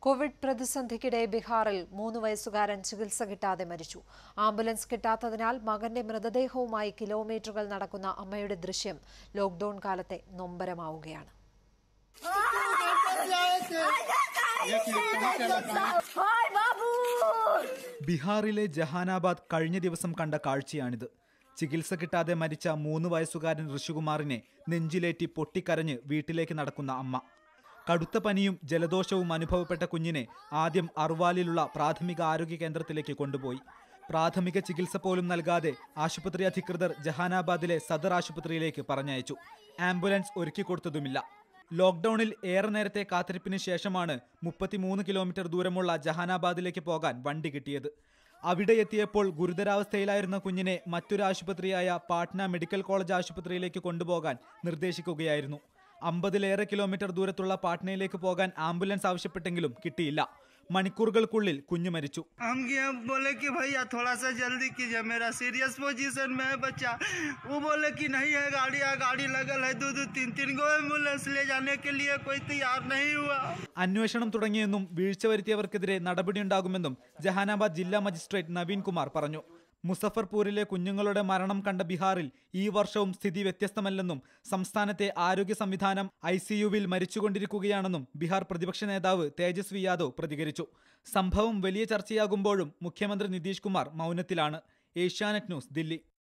Covid പ്രതിസന്ധിക്കിടെ ബീഹാറിൽ മൂന്ന് വയസ്സുകാരൻ ചികിത്സ കിട്ടാതെ മരിച്ചു ആംബുലൻസ് കിട്ടാത്തതിനാൽ മകന്റെ മൃതദേഹവുമായി കിലോമീറ്ററുകൾ നടക്കുന്ന അമ്മയുടെ ദൃശ്യം ലോക്ഡൌൺ കാലത്തെ നൊമ്പരമാവുകയാണ് ബീഹാറിലെ ജഹാനാബാദ് കഴിഞ്ഞ ദിവസം കണ്ട കാഴ്ചയാണിത് ചികിത്സ കിട്ടാതെ മരിച്ച മൂന്ന് വയസ്സുകാരൻ ഋഷികുമാറിനെ നെഞ്ചിലേറ്റി പൊട്ടിക്കരഞ്ഞ് വീട്ടിലേക്ക് നടക്കുന്ന അമ്മ കടുത്ത പനിയും ജലദോഷവും അനുഭവപ്പെട്ട കുഞ്ഞിനെ ആദ്യം അർവാലിലുള്ള പ്രാഥമിക ആരോഗ്യ കേന്ദ്രത്തിലേക്ക് കൊണ്ടുപോയി പ്രാഥമിക ചികിത്സ പോലും നൽകാതെ ആശുപത്രി അധികൃതർ ജഹാനാബാദിലെ സദർ ആശുപത്രിയിലേക്ക് പറഞ്ഞയച്ചു ആംബുലൻസ് ഒരുക്കിക്കൊടുത്തതുമില്ല ലോക്ഡൌണിൽ ഏറെ നേരത്തെ കാത്തിരിപ്പിന് ശേഷമാണ് മുപ്പത്തിമൂന്ന് കിലോമീറ്റർ ദൂരമുള്ള ജഹാനാബാദിലേക്ക് പോകാൻ വണ്ടി കിട്ടിയത് അവിടെ എത്തിയപ്പോൾ ഗുരുതരാവസ്ഥയിലായിരുന്ന കുഞ്ഞിനെ മറ്റൊരു ആശുപത്രിയായ പാട്ന മെഡിക്കൽ കോളേജ് ആശുപത്രിയിലേക്ക് കൊണ്ടുപോകാൻ നിർദ്ദേശിക്കുകയായിരുന്നു അമ്പതിലേറെ കിലോമീറ്റർ ദൂരത്തുള്ള പാട്നയിലേക്ക് പോകാൻ ആംബുലൻസ് ആവശ്യപ്പെട്ടെങ്കിലും കിട്ടിയില്ല മണിക്കൂറുകൾക്കുള്ളിൽ കുഞ്ഞു മരിച്ചു हम ये बोले कि भैया थोड़ा सा जल्दी कीजिए मेरा सीरियस पोजीशन में है बच्चा वो बोले कि नहीं है गाड़ी है गाड़ी लगल है दो दो तीन तीन गो एम्बुलेंस ले जाने के लिए कोई तैयार नहीं हुआ അന്വേഷണം തുടങ്ങിയെന്നും വീഴ്ച വരുത്തിയവർക്കെതിരെ നടപടിയുണ്ടാകുമെന്നും ജഹാനാബാദ് ജില്ലാ മജിസ്ട്രേറ്റ് നവീൻ കുമാർ പറഞ്ഞു മുസഫർപൂരിലെ കുഞ്ഞുങ്ങളുടെ മരണം കണ്ട ബീഹാറിൽ ഈ വർഷവും സ്ഥിതി വ്യത്യസ്തമല്ലെന്നും സംസ്ഥാനത്തെ ആരോഗ്യ സംവിധാനം ഐ സിയുവിൽ മരിച്ചുകൊണ്ടിരിക്കുകയാണെന്നും ബീഹാർ പ്രതിപക്ഷ നേതാവ് തേജസ്വി യാദവ് പ്രതികരിച്ചു സംഭവം വലിയ ചർച്ചയാകുമ്പോഴും മുഖ്യമന്ത്രി നിതീഷ് കുമാർ മൗനത്തിലാണ് ഏഷ്യാനെറ്റ് ന്യൂസ് ദില്ലി